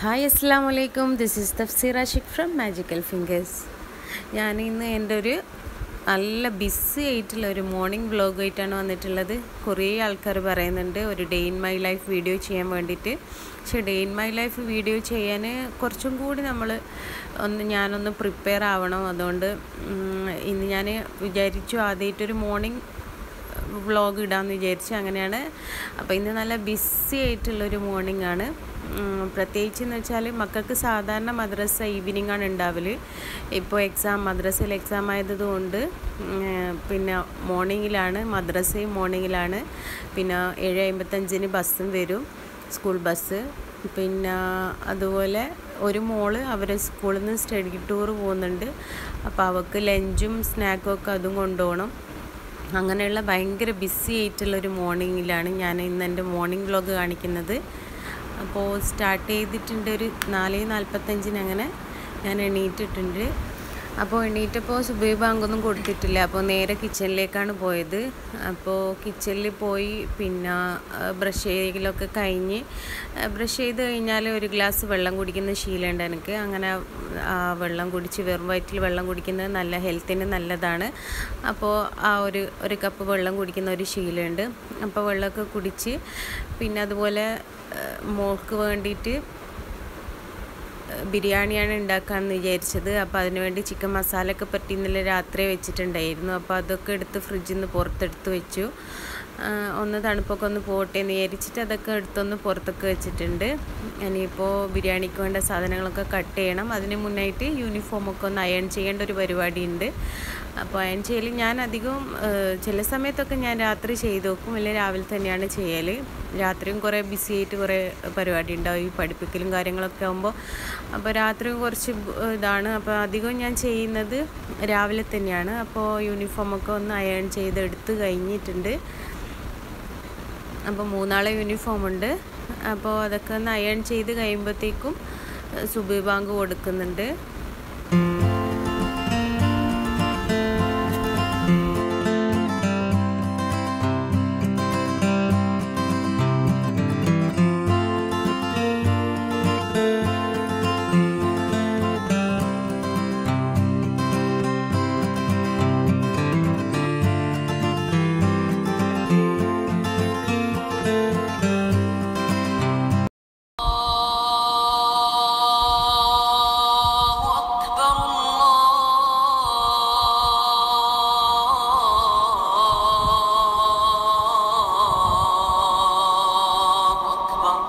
hi അസ്സാം വലൈക്കും this is തഫ്സീർ ആഷിഖ് ഫ്രം മാജിക്കൽ ഫിംഗേഴ്സ് ഞാൻ ഇന്ന് എൻ്റെ ഒരു നല്ല ബിസി ആയിട്ടുള്ള ഒരു മോർണിംഗ് വ്ലോഗ് ആയിട്ടാണ് വന്നിട്ടുള്ളത് കുറേ ആൾക്കാർ പറയുന്നുണ്ട് ഒരു day in my life video ചെയ്യാൻ വേണ്ടിയിട്ട് പക്ഷേ day in my life video ചെയ്യാൻ കുറച്ചും കൂടി നമ്മൾ ഒന്ന് ഞാനൊന്ന് പ്രിപ്പയർ ആവണം അതുകൊണ്ട് ഉം, ഇന്ന് ഞാൻ വിചാരിച്ചു ആദ്യമായിട്ടൊരു മോർണിംഗ് വ്ളോഗ് ഇടാമെന്ന് വിചാരിച്ചു അങ്ങനെയാണ് അപ്പോൾ ഇന്ന് നല്ല ബിസി ആയിട്ടുള്ളൊരു മോർണിംഗ് ആണ് ഉം, പ്രത്യേകിച്ച് എന്ന് വെച്ചാൽ മക്കൾക്ക് സാധാരണ മദ്രസ ഈവനിങ് ആണ് ഉണ്ടാവല് ഇപ്പോൾ എക്സാം മദ്രസയിൽ എക്സാം ആയതുകൊണ്ട് ഉം, പിന്നെ മോർണിംഗിലാണ് മദ്രസയും മോർണിംഗിലാണ് പിന്നെ ഏഴ് അമ്പത്തഞ്ചിന് ബസ്സും വരും സ്കൂൾ ബസ് പിന്നെ അതുപോലെ ഒരു മോള് അവരെ സ്കൂളിൽ നിന്ന് സ്റ്റഡി ടൂർ പോകുന്നുണ്ട് അപ്പോൾ അവൾക്ക് ലഞ്ചും സ്നാക്കും ഒക്കെ അതും കൊണ്ടുപോകണം അങ്ങനെയുള്ള ഭയങ്കര ബിസി ആയിട്ടുള്ളൊരു മോർണിംഗിലാണ് ഞാൻ ഇന്ന് എൻ്റെ മോർണിംഗ് വ്ലോഗ് കാണിക്കുന്നത് അപ്പോൾ സ്റ്റാർട്ട് ചെയ്തിട്ടുണ്ട് ഒരു നാല് നാൽപ്പത്തഞ്ചിന് അങ്ങനെ ഞാൻ എണീറ്റിട്ടുണ്ട് അപ്പോൾ എണീറ്റപ്പോൾ സുബൈ ബാങ്കൊന്നും കൊടുത്തിട്ടില്ല അപ്പോൾ നേരെ കിച്ചണിലേക്കാണ് പോയത് അപ്പോൾ കിച്ചണിൽ പോയി പിന്നെ ബ്രഷ് ചെയ്യലൊക്കെ കഴിഞ്ഞ് ബ്രഷ് ചെയ്ത് കഴിഞ്ഞാൽ ഒരു ഗ്ലാസ് വെള്ളം കുടിക്കുന്ന ശീലമുണ്ട് എനിക്ക് അങ്ങനെ ആ വെള്ളം കുടിച്ച് വെറും വയറ്റിൽ വെള്ളം കുടിക്കുന്നത് നല്ല ഹെൽത്തിന് നല്ലതാണ് അപ്പോൾ ആ ഒരു ഒരു കപ്പ് വെള്ളം കുടിക്കുന്ന ഒരു ശീലമുണ്ട് അപ്പോൾ വെള്ളമൊക്കെ കുടിച്ച് പിന്നെ അതുപോലെ ഏഹ്, മോൾക്ക് വേണ്ടിയിട്ട് ബിരിയാണിയാണ് ഉണ്ടാക്കാമെന്ന് വിചാരിച്ചത് അപ്പോൾ അതിനുവേണ്ടി ചിക്കൻ മസാലയൊക്കെ പറ്റി ഇന്നലെ രാത്രി വെച്ചിട്ടുണ്ടായിരുന്നു അപ്പോൾ അതൊക്കെ എടുത്ത് ഫ്രിഡ്ജിൽ നിന്ന് പുറത്തെടുത്ത് വെച്ചു ആ, ഒന്ന് തണുപ്പൊക്കെ ഒന്ന് പോട്ടെ എന്ന് വിചാരിച്ചിട്ട് അതൊക്കെ എടുത്തൊന്ന് പുറത്തൊക്കെ വെച്ചിട്ടുണ്ട് ഇനിയിപ്പോൾ ബിരിയാണിക്ക് വേണ്ട സാധനങ്ങളൊക്കെ കട്ട് ചെയ്യണം അതിന് മുന്നായിട്ട് യൂണിഫോമൊക്കെ ഒന്ന് അയൺ ചെയ്യേണ്ട ഒരു പരിപാടിയുണ്ട് അപ്പോൾ അയൺ ചെയ്യൽ ഞാൻ അധികവും ഏഹ്, ചില സമയത്തൊക്കെ ഞാൻ രാത്രി ചെയ്ത് നോക്കും അല്ലെങ്കിൽ രാവിലെ തന്നെയാണ് ചെയ്യൽ രാത്രിയും കുറേ ബിസി ആയിട്ട് കുറേ പരിപാടി ഉണ്ടാവും ഈ പഠിപ്പിക്കലും കാര്യങ്ങളൊക്കെ ആകുമ്പോൾ അപ്പോൾ രാത്രിയും കുറച്ച് ബ്- ഇതാണ് അപ്പോൾ അധികവും ഞാൻ ചെയ്യുന്നത് രാവിലെ തന്നെയാണ് അപ്പോൾ യൂണിഫോമൊക്കെ ഒന്ന് അയൺ ചെയ്ത് എടുത്ത് കഴിഞ്ഞിട്ടുണ്ട് അപ്പോൾ മൂന്നാളെ യൂണിഫോം ഉണ്ട് അപ്പോൾ അതൊക്കെ ഒന്ന് അയൺ ചെയ്ത് കഴിയുമ്പോഴത്തേക്കും സുബി ബാങ്ക് കൊടുക്കുന്നുണ്ട് الله أكبر الله أكبر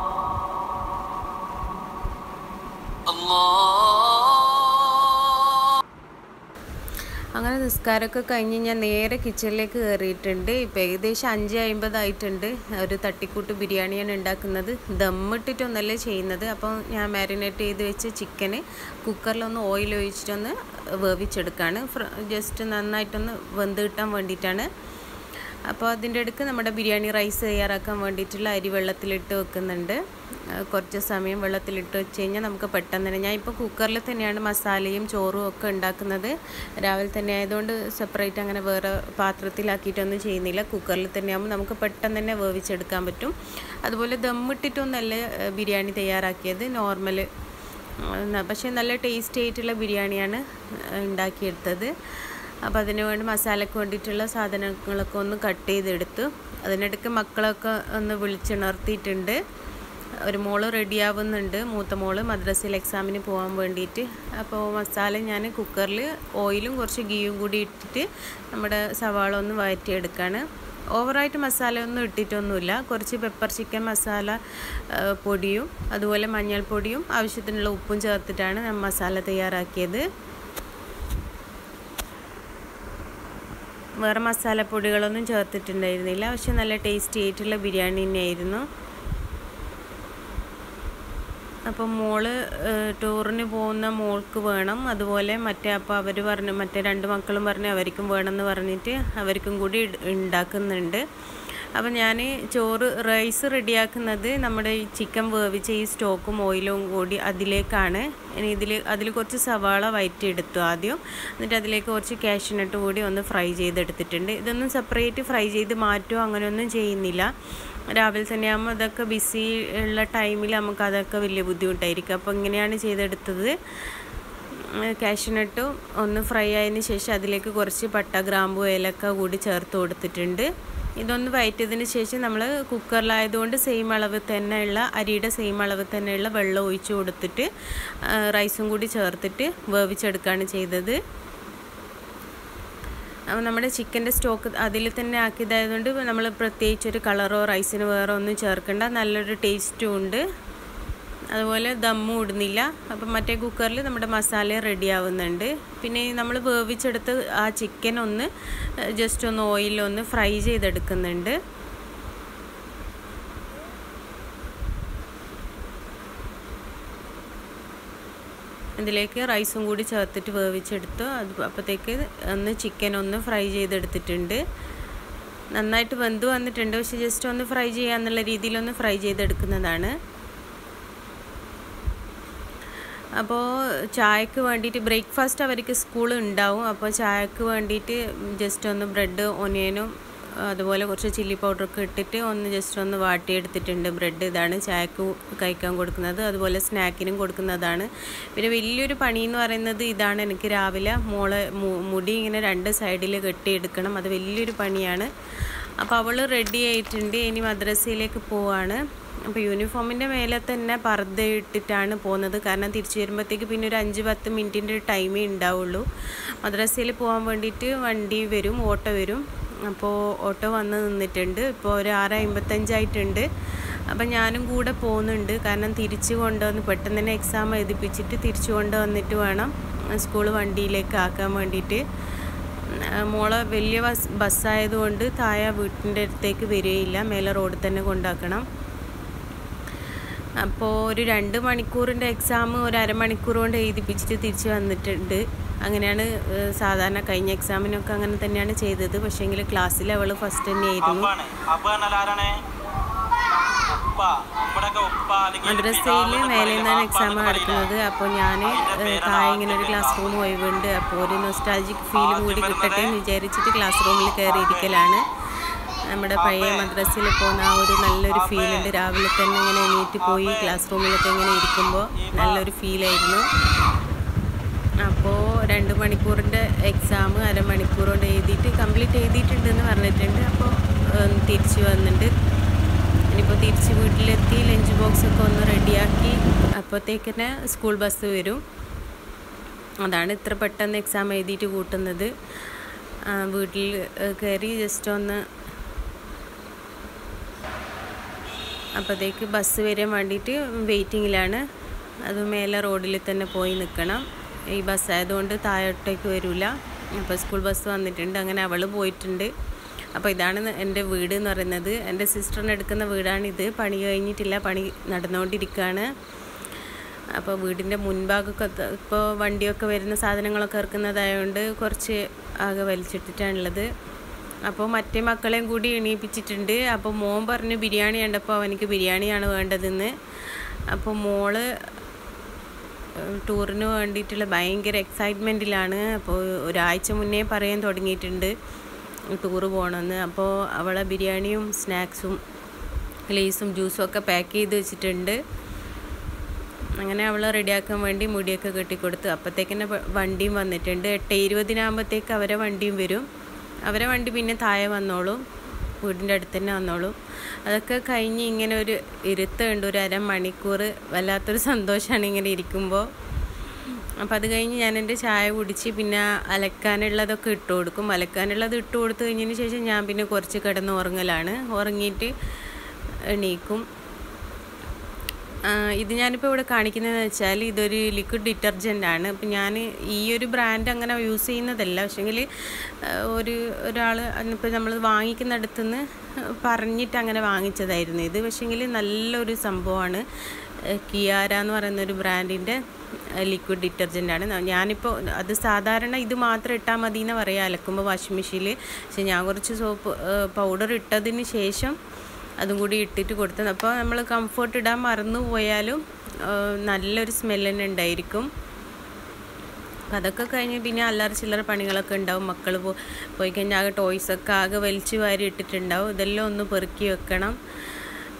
الله അങ്ങനെ നിസ്കാരമൊക്കെ കഴിഞ്ഞ് ഞാൻ നേരെ കിച്ചണിലേക്ക് കയറിയിട്ടുണ്ട് ഇപ്പം ഏകദേശം അഞ്ച് അമ്പതായിട്ടുണ്ട് ഒരു തട്ടിക്കൂട്ട് ബിരിയാണിയാണ് ഉണ്ടാക്കുന്നത് ദമ്മിട്ടിട്ടൊന്നല്ലേ ചെയ്യുന്നത് അപ്പോൾ ഞാൻ മാരിനേറ്റ് ചെയ്ത് വെച്ച് ചിക്കന് കുക്കറിലൊന്ന് ഓയിൽ ഒഴിച്ചിട്ടൊന്ന് വേവിച്ചെടുക്കുകയാണ് ജസ്റ്റ് നന്നായിട്ടൊന്ന് വെന്ത് കിട്ടാൻ വേണ്ടിയിട്ടാണ് അപ്പോൾ അതിൻ്റെ അടുക്ക് നമ്മുടെ ബിരിയാണി റൈസ് തയ്യാറാക്കാൻ വേണ്ടിയിട്ടുള്ള അരി വെള്ളത്തിലിട്ട് വെക്കുന്നുണ്ട് ആ, കുറച്ച് സമയം വെള്ളത്തിലിട്ട് വെച്ച് കഴിഞ്ഞാൽ നമുക്ക് പെട്ടെന്ന് തന്നെ ഞാൻ ഇപ്പോൾ കുക്കറിൽ തന്നെയാണ് മസാലയും ചോറും ഒക്കെ ഉണ്ടാക്കുന്നത് രാവിലെ തന്നെ ആയതുകൊണ്ട് സെപ്പറേറ്റ് അങ്ങനെ വേറെ പാത്രത്തിലാക്കിയിട്ടൊന്നും ചെയ്യുന്നില്ല കുക്കറിൽ തന്നെയാകുമ്പോൾ നമുക്ക് പെട്ടെന്ന് തന്നെ വേവിച്ചെടുക്കാൻ പറ്റും അതുപോലെ ദമ്മിട്ടിട്ടൊന്നല്ല ആ, ബിരിയാണി തയ്യാറാക്കിയത് നോർമൽ പക്ഷേ നല്ല ടേസ്റ്റി ആയിട്ടുള്ള ബിരിയാണിയാണ് ആ, ഉണ്ടാക്കിയെടുത്തത് അപ്പോൾ അതിന് വേണ്ടി മസാലയ്ക്ക് വേണ്ടിയിട്ടുള്ള സാധനങ്ങളൊക്കെ ഒന്ന് കട്ട് ചെയ്തെടുത്തു അതിനിടയ്ക്ക് മക്കളൊക്കെ ഒന്ന് വിളിച്ചുണർത്തിയിട്ടുണ്ട് ഒരു മോള് റെഡിയാവുന്നുണ്ട് മൂത്ത മോള് മദ്രസയിൽ എക്സാമിന് പോകാൻ വേണ്ടിയിട്ട് അപ്പോൾ മസാല ഞാൻ കുക്കറിൽ ഓയിലും കുറച്ച് ഗീയും കൂടി ഇട്ടിട്ട് നമ്മുടെ സവാള ഒന്ന് വഴറ്റിയെടുക്കുകയാണ് ഓവറായിട്ട് മസാല ഒന്നും ഇട്ടിട്ടൊന്നുമില്ല കുറച്ച് പെപ്പർ ചിക്കൻ മസാല ആ, പൊടിയും അതുപോലെ മഞ്ഞൾപ്പൊടിയും ആവശ്യത്തിനുള്ള ഉപ്പും ചേർത്തിട്ടാണ് ഞാൻ മസാല തയ്യാറാക്കിയത് വേറെ മസാലപ്പൊടികളൊന്നും ചേർത്തിട്ടുണ്ടായിരുന്നില്ല പക്ഷെ നല്ല ടേസ്റ്റി ആയിട്ടുള്ള ബിരിയാണി തന്നെയായിരുന്നു അപ്പം മോള് ഏഹ്, ടൂറിന് പോകുന്ന മോൾക്ക് വേണം അതുപോലെ മറ്റേ അപ്പോൾ അവർ പറഞ്ഞു മറ്റേ രണ്ട് മക്കളും പറഞ്ഞ് അവർക്കും വേണമെന്ന് പറഞ്ഞിട്ട് അവർക്കും കൂടി ഇട്- ഉണ്ടാക്കുന്നുണ്ട് അപ്പം ഞാൻ ചോറ് റൈസ് റെഡിയാക്കുന്നത് നമ്മുടെ ഈ ചിക്കൻ വേവിച്ച ഈ സ്റ്റോക്കും ഓയിലും കൂടി അതിലേക്കാണ് ഇനി ഇതിൽ അതിൽ കുറച്ച് സവാള വയറ്റിയെടുത്തു ആദ്യം എന്നിട്ട് അതിലേക്ക് കുറച്ച് കാഷ്യൂനട്ട് കൂടി ഒന്ന് ഫ്രൈ ചെയ്തെടുത്തിട്ടുണ്ട് ഇതൊന്നും സെപ്പറേറ്റ് ഫ്രൈ ചെയ്ത് മാറ്റുമോ അങ്ങനെയൊന്നും ചെയ്യുന്നില്ല രാവിലെ തന്നെ ആകുമ്പോൾ അതൊക്കെ ബിസി ഉള്ള ടൈമിൽ നമുക്ക് അതൊക്കെ വലിയ ബുദ്ധിമുട്ടായിരിക്കും അപ്പോൾ ഇങ്ങനെയാണ് ചെയ്തെടുത്തത് കാഷ്യൂനട്ടും ഒന്ന് ഫ്രൈ ആയതിന് ശേഷം അതിലേക്ക് കുറച്ച് പട്ട ഗ്രാമ്പു ഏലക്ക കൂടി ചേർത്ത് കൊടുത്തിട്ടുണ്ട് ഇതൊന്ന് വയറ്റിയതിന് ശേഷം നമ്മൾ കുക്കറിലായതുകൊണ്ട് സെയിം അളവ് തന്നെയുള്ള അരിയുടെ സെയിം അളവ് തന്നെയുള്ള വെള്ളം ഒഴിച്ച് കൊടുത്തിട്ട് റൈസും കൂടി ചേർത്തിട്ട് വേവിച്ചെടുക്കുകയാണ് ചെയ്തത് അപ്പോൾ നമ്മുടെ ചിക്കൻ്റെ സ്റ്റോക്ക് അതിൽ തന്നെ ആക്കിയതായതുകൊണ്ട് നമ്മൾ പ്രത്യേകിച്ച് ഒരു കളറോ റൈസിന് വേറെ ഒന്നും ചേർക്കേണ്ട നല്ലൊരു ടേസ്റ്റും ഉണ്ട് അതുപോലെ ദമ്മും ഇടുന്നില്ല അപ്പം മറ്റേ കുക്കറിൽ നമ്മുടെ മസാല റെഡി ആവുന്നുണ്ട് പിന്നെ നമ്മൾ വേവിച്ചെടുത്ത് ആ ചിക്കൻ ഒന്ന് ജസ്റ്റ് ഒന്ന് ഓയിലൊന്ന് ഫ്രൈ ചെയ്തെടുക്കുന്നുണ്ട് ഇതിലേക്ക് റൈസും കൂടി ചേർത്തിട്ട് വേവിച്ചെടുത്തു അത് അപ്പോഴത്തേക്ക് ഒന്ന് ചിക്കൻ ഒന്ന് ഫ്രൈ ചെയ്തെടുത്തിട്ടുണ്ട് നന്നായിട്ട് വെന്ത് വന്നിട്ടുണ്ട് പക്ഷെ ജസ്റ്റ് ഒന്ന് ഫ്രൈ ചെയ്യാന്നുള്ള രീതിയിലൊന്ന് ഫ്രൈ ചെയ്തെടുക്കുന്നതാണ് അപ്പോൾ ചായക്ക് വേണ്ടിയിട്ട് ബ്രേക്ക്ഫാസ്റ്റ് അവർക്ക് സ്കൂൾ ഉണ്ടാവും അപ്പോൾ ചായക്ക് വേണ്ടിയിട്ട് ജസ്റ്റ് ഒന്ന് ബ്രെഡ് ഒനിയനും അതുപോലെ കുറച്ച് ചില്ലി പൗഡറൊക്കെ ഇട്ടിട്ട് ഒന്ന് ജസ്റ്റ് ഒന്ന് വാട്ടിയെടുത്തിട്ടുണ്ട് ബ്രെഡ് ഇതാണ് ചായക്ക് കഴിക്കാൻ കൊടുക്കുന്നത് അതുപോലെ സ്നാക്കിനും കൊടുക്കുന്നതാണ് പിന്നെ വലിയൊരു പണി എന്ന് പറയുന്നത് ഇതാണ് എനിക്ക് രാവിലെ മോളെ മുടി ഇങ്ങനെ രണ്ട് സൈഡിൽ കെട്ടിയെടുക്കണം അത് വലിയൊരു പണിയാണ് അപ്പോൾ അവൾ റെഡി ആയിട്ടുണ്ട് ഇനി മദ്രസയിലേക്ക് പോവാണ് അപ്പോൾ യൂണിഫോമിൻ്റെ മേലെ തന്നെ പർദ്ദ ഇട്ടിട്ടാണ് പോകുന്നത് കാരണം തിരിച്ചു വരുമ്പോഴത്തേക്ക് പിന്നെ ഒരു അഞ്ച് പത്ത് മിനിറ്റിൻ്റെ ടൈമേ ഉണ്ടാവുള്ളൂ മദ്രസയിൽ പോകാൻ വേണ്ടിയിട്ട് വണ്ടി വരും ഓട്ടോ വരും അപ്പോൾ ഓട്ടോ വന്ന് നിന്നിട്ടുണ്ട് ഇപ്പോൾ ഒരു ആറ് അമ്പത്തഞ്ചായിട്ടുണ്ട് അപ്പം ഞാനും കൂടെ പോകുന്നുണ്ട് കാരണം തിരിച്ചു കൊണ്ടുവന്ന് പെട്ടെന്ന് തന്നെ എക്സാം എഴുതിപ്പിച്ചിട്ട് തിരിച്ചു കൊണ്ടുവന്നിട്ട് വേണം സ്കൂൾ വണ്ടിയിലേക്ക് ആക്കാൻ വേണ്ടിയിട്ട് മോളെ വലിയ ബസ് ബസ്സായതുകൊണ്ട് താഴെ വീട്ടിൻ്റെ അടുത്തേക്ക് വരികയില്ല മേലെ റോഡിൽ തന്നെ കൊണ്ടാക്കണം അപ്പോൾ ഒരു രണ്ട് മണിക്കൂറിൻ്റെ എക്സാം ഒരു അരമണിക്കൂർ കൊണ്ട് എഴുതിപ്പിച്ചിട്ട് തിരിച്ച് വന്നിട്ടുണ്ട് അങ്ങനെയാണ് സാധാരണ കഴിഞ്ഞ എക്സാമിനൊക്കെ അങ്ങനെ തന്നെയാണ് ചെയ്തത് പക്ഷേങ്കിൽ ക്ലാസ്സിൽ അവൾ ഫസ്റ്റ് തന്നെയായിരുന്നു മദ്രസയിൽ മേലെ നിന്നാണ് എക്സാം നടക്കുന്നത് അപ്പോൾ ഞാൻ താഴെ ഇങ്ങനെ ഒരു ക്ലാസ് റൂം ഒഴിവുണ്ട് അപ്പോൾ ഒരു നൊസ്റ്റാൾജിക് ഫീൽ കൂടി കിട്ടട്ടെ എന്ന് വിചാരിച്ചിട്ട് ക്ലാസ് റൂമിൽ കയറിയിരിക്കലാണ് നമ്മുടെ പഴയ മദ്രസയിൽ പോകുന്ന ആ ഒരു നല്ലൊരു ഫീലുണ്ട് രാവിലെ തന്നെ ഇങ്ങനെ എണീറ്റ് പോയി ക്ലാസ് റൂമിലൊക്കെ ഇങ്ങനെ ഇരിക്കുമ്പോൾ നല്ലൊരു ഫീലായിരുന്നു അപ്പോൾ രണ്ട് മണിക്കൂറിൻ്റെ എക്സാം അരമണിക്കൂർ കൊണ്ട് എഴുതിയിട്ട് കംപ്ലീറ്റ് എഴുതിയിട്ടുണ്ടെന്ന് പറഞ്ഞിട്ടുണ്ട് അപ്പോൾ തിരിച്ച് വന്നിട്ട് ഇനിയിപ്പോൾ തിരിച്ച് വീട്ടിലെത്തി ലഞ്ച് ബോക്സൊക്കെ ഒന്ന് റെഡിയാക്കി അപ്പോഴത്തേക്ക് തന്നെ സ്കൂൾ ബസ് വരും അതാണ് ഇത്ര പെട്ടെന്ന് എക്സാം എഴുതിയിട്ട് കൂട്ടുന്നത് വീട്ടിൽ കയറി ജസ്റ്റ് ഒന്ന് അപ്പോഴത്തേക്ക് ബസ് വരാൻ വേണ്ടിയിട്ട് വെയിറ്റിങ്ങിലാണ് അത് മേലെ റോഡിൽ തന്നെ പോയി നിൽക്കണം ഈ ബസ് ആയതുകൊണ്ട് താഴോട്ടേക്ക് വരില്ല അപ്പോൾ സ്കൂൾ ബസ് വന്നിട്ടുണ്ട് അങ്ങനെ അവൾ പോയിട്ടുണ്ട് അപ്പോൾ ഇതാണ് എൻ്റെ വീട് എന്ന് പറയുന്നത് എൻ്റെ സിസ്റ്ററിന് എടുക്കുന്ന വീടാണിത് പണി കഴിഞ്ഞിട്ടില്ല പണി നടന്നുകൊണ്ടിരിക്കുകയാണ് അപ്പോൾ വീടിൻ്റെ മുൻഭാഗമൊക്കെ ഇപ്പോൾ വണ്ടിയൊക്കെ വരുന്ന സാധനങ്ങളൊക്കെ ഇറക്കുന്നതായതുകൊണ്ട് കുറച്ച് ആകെ വലിച്ചിട്ടിട്ടാണുള്ളത് അപ്പോൾ മറ്റേ മക്കളെയും കൂടി എണീപ്പിച്ചിട്ടുണ്ട് അപ്പോൾ മോൻ പറഞ്ഞു ബിരിയാണി കണ്ടപ്പോൾ അവനിക്ക് ബിരിയാണിയാണ് വേണ്ടതെന്ന് അപ്പോൾ മോള് ടൂറിന് വേണ്ടിയിട്ടുള്ള ഭയങ്കര എക്സൈറ്റ്മെൻറ്റിലാണ് അപ്പോൾ ഒരാഴ്ച മുന്നേ പറയാൻ തുടങ്ങിയിട്ടുണ്ട് ടൂറ് പോകണമെന്ന് അപ്പോൾ അവളെ ബിരിയാണിയും സ്നാക്സും ലേസും ജ്യൂസും ഒക്കെ പാക്ക് ചെയ്ത് വെച്ചിട്ടുണ്ട് അങ്ങനെ അവളെ റെഡിയാക്കാൻ വേണ്ടി മുടിയൊക്കെ കെട്ടിക്കൊടുത്ത് അപ്പോഴത്തേക്കന്നെ വണ്ടിയും വന്നിട്ടുണ്ട് എട്ട് ഇരുപതിനാകുമ്പോഴത്തേക്ക് അവരെ വണ്ടിയും വരും അവരെ വണ്ടി പിന്നെ താഴെ വന്നോളും വീടിൻ്റെ അടുത്ത് തന്നെ വന്നോളും അതൊക്കെ കഴിഞ്ഞ് ഇങ്ങനെ ഒരു ഇരുത്തുണ്ട് ഒരു അരമണിക്കൂർ വല്ലാത്തൊരു സന്തോഷമാണ് ഇങ്ങനെ ഇരിക്കുമ്പോൾ അപ്പോൾ അത് കഴിഞ്ഞ് ഞാൻ എൻ്റെ ചായ കുടിച്ച് പിന്നെ അലക്കാനുള്ളതൊക്കെ ഇട്ട് കൊടുക്കും അലക്കാനുള്ളത് ഇട്ട് കൊടുത്തു കഴിഞ്ഞതിന് ശേഷം ഞാൻ പിന്നെ കുറച്ച് കിടന്ന് ഉറങ്ങലാണ് ഉറങ്ങിയിട്ട് എണീക്കും ഇത് ഞാനിപ്പോൾ ഇവിടെ കാണിക്കുന്നതെന്ന് വെച്ചാൽ ഇതൊരു ലിക്വിഡ് ഡിറ്റർജൻ്റ് ആണ് അപ്പം ഞാൻ ഈ ഒരു ബ്രാൻഡ് അങ്ങനെ യൂസ് ചെയ്യുന്നതല്ല പക്ഷേങ്കിൽ ഒരു ഒരാൾ ഇപ്പോൾ നമ്മൾ വാങ്ങിക്കുന്നിടത്തുനിന്ന് പറഞ്ഞിട്ട് അങ്ങനെ വാങ്ങിച്ചതായിരുന്നു ഇത് പക്ഷേങ്കിൽ നല്ലൊരു സംഭവമാണ് കിയാര എന്ന് പറയുന്ന ഒരു ബ്രാൻഡിൻ്റെ ലിക്വിഡ് ഡിറ്റർജൻ്റ് ആണ് ഞാനിപ്പോൾ അത് സാധാരണ ഇത് മാത്രം ഇട്ടാൽ മതി എന്ന് പറയാം അലക്കുമ്പോൾ വാഷിംഗ് മെഷീനിൽ പക്ഷെ ഞാൻ കുറച്ച് സോപ്പ് പൗഡർ ഇട്ടതിന് ശേഷം അതും കൂടി ഇട്ടിട്ട് കൊടുത്തത് അപ്പോൾ നമ്മൾ കംഫർട്ട് ഇടാൻ മറന്നു പോയാലും നല്ലൊരു സ്മെല്ല് തന്നെ ഉണ്ടായിരിക്കും അപ്പം അതൊക്കെ കഴിഞ്ഞ് പിന്നെ അല്ലറ ചില്ലറ പണികളൊക്കെ ഉണ്ടാവും മക്കൾ പോ പോയി കഴിഞ്ഞാൽ ആകെ ടോയ്സൊക്കെ ആകെ വലിച്ചു വാരി ഇട്ടിട്ടുണ്ടാവും ഇതെല്ലാം ഒന്ന് പെറുക്കി വെക്കണം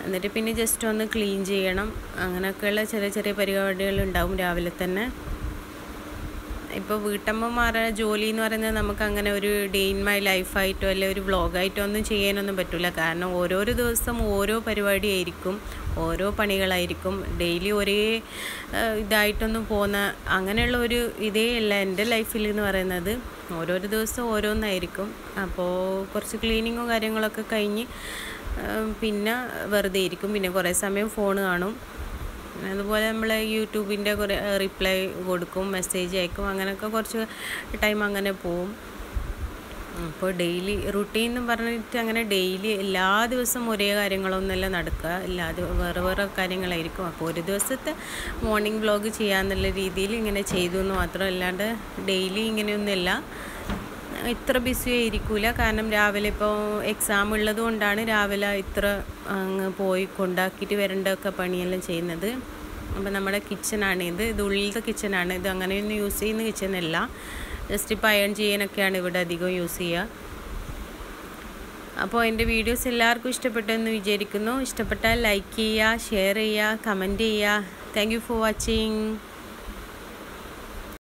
എന്നിട്ട് പിന്നെ ജസ്റ്റ് ഒന്ന് ക്ലീൻ ചെയ്യണം അങ്ങനെയൊക്കെയുള്ള ചെറിയ ചെറിയ പരിപാടികൾ ഉണ്ടാവും രാവിലെ തന്നെ ഇപ്പോൾ വീട്ടമ്മമാരെ ജോലി എന്ന് പറയുന്നത് നമുക്ക് അങ്ങനെ ഒരു ഡേ ഇൻ മൈ ലൈഫായിട്ടോ അല്ലെ ഒരു വ്ളോഗായിട്ടോ ഒന്നും ചെയ്യാനൊന്നും പറ്റില്ല കാരണം ഓരോരോ ദിവസം ഓരോ പരിപാടിയായിരിക്കും ഓരോ പണികളായിരിക്കും ഡെയിലി ഒരേ ഏഹ്, ഇതായിട്ടൊന്നും പോകുന്ന അങ്ങനെയുള്ള ഒരു ഇതേ അല്ല എൻ്റെ ലൈഫിൽ എന്ന് പറയുന്നത് ഓരോരോ ദിവസം ഓരോന്നായിരിക്കും അപ്പോൾ കുറച്ച് ക്ലീനിങ്ങും കാര്യങ്ങളൊക്കെ കഴിഞ്ഞ് ഏഹ്, പിന്നെ വെറുതെ ഇരിക്കും പിന്നെ കുറേ സമയം ഫോൺ കാണും അതുപോലെ നമ്മൾ യൂട്യൂബിൻ്റെ കുറേ റിപ്ലൈ കൊടുക്കും മെസ്സേജ് അയക്കും അങ്ങനെയൊക്കെ കുറച്ച് ടൈം അങ്ങനെ പോവും അപ്പോൾ ഡെയിലി റുട്ടീൻ എന്ന് പറഞ്ഞിട്ട് അങ്ങനെ ഡെയിലി എല്ലാ ദിവസവും ഒരേ കാര്യങ്ങളൊന്നുമല്ല നടക്കുക എല്ലാ ദിവ- വേറെ വേറെ കാര്യങ്ങളായിരിക്കും അപ്പോൾ ഒരു ദിവസത്തെ മോർണിംഗ് വ്ലോഗ് ചെയ്യാന്നുള്ള രീതിയിൽ ഇങ്ങനെ ചെയ്തു എന്ന് മാത്രം അല്ലാണ്ട് ഡെയിലി ഇങ്ങനെയൊന്നുമില്ല ഇത്ര ബിസി ആയിരിക്കില്ല കാരണം രാവിലെ ഇപ്പോൾ എക്സാം ഉള്ളത് കൊണ്ടാണ് രാവിലെ ഇത്ര അങ്ങ് പോയി കൊണ്ടാക്കിയിട്ട് വരേണ്ടതൊക്കെ പണിയെല്ലാം ചെയ്യുന്നത് അപ്പോൾ നമ്മുടെ കിച്ചണാണ് ഇത് ഇത് ഉള്ളിലത്തെ കിച്ചണാണ് ഇത് അങ്ങനെയൊന്നും യൂസ് ചെയ്യുന്ന കിച്ചണല്ല ജസ്റ്റ് ഇപ്പോൾ അയൺ ചെയ്യാനൊക്കെയാണ് ഇവിടെ അധികം യൂസ് ചെയ്യുക അപ്പോൾ എൻ്റെ വീഡിയോസ് എല്ലാവർക്കും ഇഷ്ടപ്പെട്ടെന്ന് വിചാരിക്കുന്നു ഇഷ്ടപ്പെട്ടാൽ ലൈക്ക് ചെയ്യുക ഷെയർ ചെയ്യുക കമൻറ്റ് ചെയ്യുക താങ്ക് യു ഫോർ വാച്ചിങ്